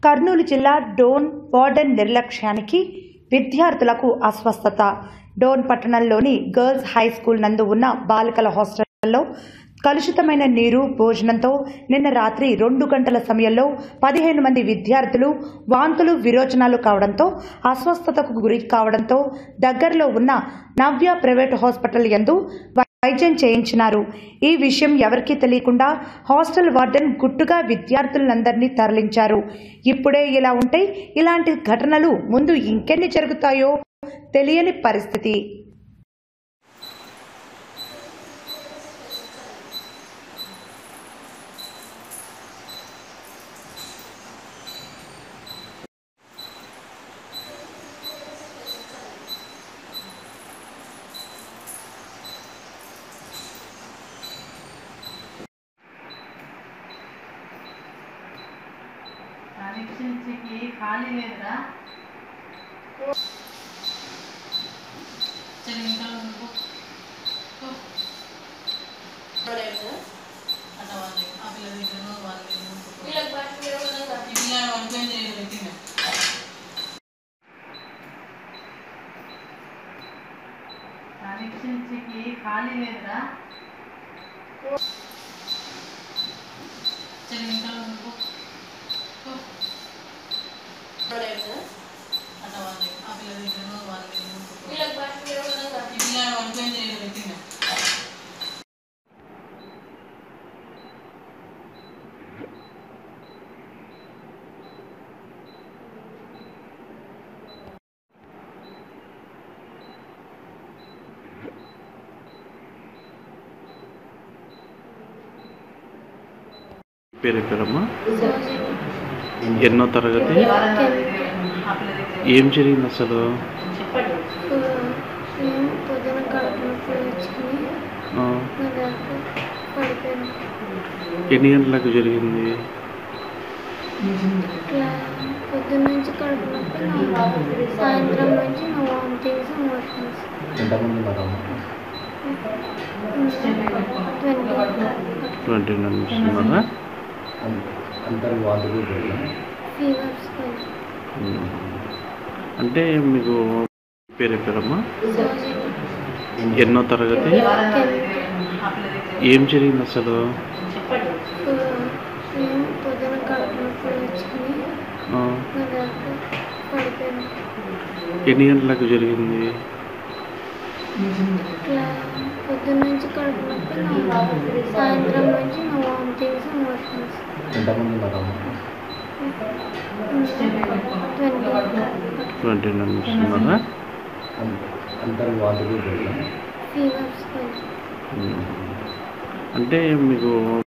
కర్నూలు జిల్లా డోన్ వార్డెన్ నిర్లక్ష్యానికి విద్యార్థులకు అస్వస్థత డోన్ పట్టణంలోని గర్ల్స్ హై స్కూల్ నందు ఉన్న బాలికల హాస్టల్లో కలుషితమైన నీరు భోజనంతో నిన్న రాత్రి రెండు గంటల సమయంలో పదిహేను మంది విద్యార్థులు వాంతులు విరోచనాలు కావడంతో అస్వస్థతకు గురి కావడంతో దగ్గరలో ఉన్న నవ్య ప్రైవేట్ హాస్పిటల్ యందు వైద్యం చేయించినారు ఈ విషయం ఎవరికీ తెలియకుండా హాస్టల్ వార్డెన్ గుట్టుగా విద్యార్థులందరినీ తరలించారు ఇప్పుడే ఇలా ఉంటే ఇలాంటి ఘటనలు ముందు ఇంకెన్ని జరుగుతాయో తెలియని పరిస్థితి కనెక్షన్స్కి ఖాళీ లేదురా సరే ఇంకా ఉండు. పో. అట్లా వాళ్ళే ఆ పిల్ల దగ్గర వాళ్ళ దగ్గర ఈ పిల్ల వండుకొని చేయలేదు పెట్టింది కనెక్షన్స్కి ఖాళీ లేదురా సరే ఇంకా ఉండు. పో. అట్లా వాళ్ళే ఆ పిల్ల దగ్గర వాళ్ళ దగ్గర ఈ పిల్ల వండుకొని చేయలేదు పెట్టింది పేరు పేరమ్మా ఎన్నో తరగతి ఆ పిల్ల దగ్గర ఏం జరిగింది అసలు నేను పొద్దున కడుపు నొప్పి వచ్చింది ఆ, నా దాంట్లో పడిపోయాను ఎన్ని గంటలకు జరిగింది ఇట్లా పొద్దున్న నుంచి కడుపు నొప్పి నా సాయంత్రం నుంచి నా వామిటింగ్స్ మోషన్స్ ఎంతమంది ఉన్నారమ్మా ట్వంటీ ట్వంటీ మినిట్స్ ఉన్నారా అం- అందరు వాదులు ఫీవర్స్ ఉమ్. అంటే మీకు పేరు పేరమ్మా ఎన్నో తరగతి ఆ పిల్ల దగ్గర ఏం జరిగింది అసలు నేను పొద్దున కడుపు నొప్పి వచ్చింది ఆ, నా దాంట్లో పడిపోయాను ఎన్ని గంటలకు జరిగింది ఇట్లా పొద్దున్న నుంచి కడుపు నొప్పి నా సాయంత్రం నుంచి నా వామిటింగ్స్ మోషన్స్ ఎంతమంది ఉన్నారమ్మా ట్వంటీ ట్వంటీ మినిట్స్ ఉన్నారా అం- అందరు వాదులు ఫీవర్స్ ఉమ్. అంటే మీకు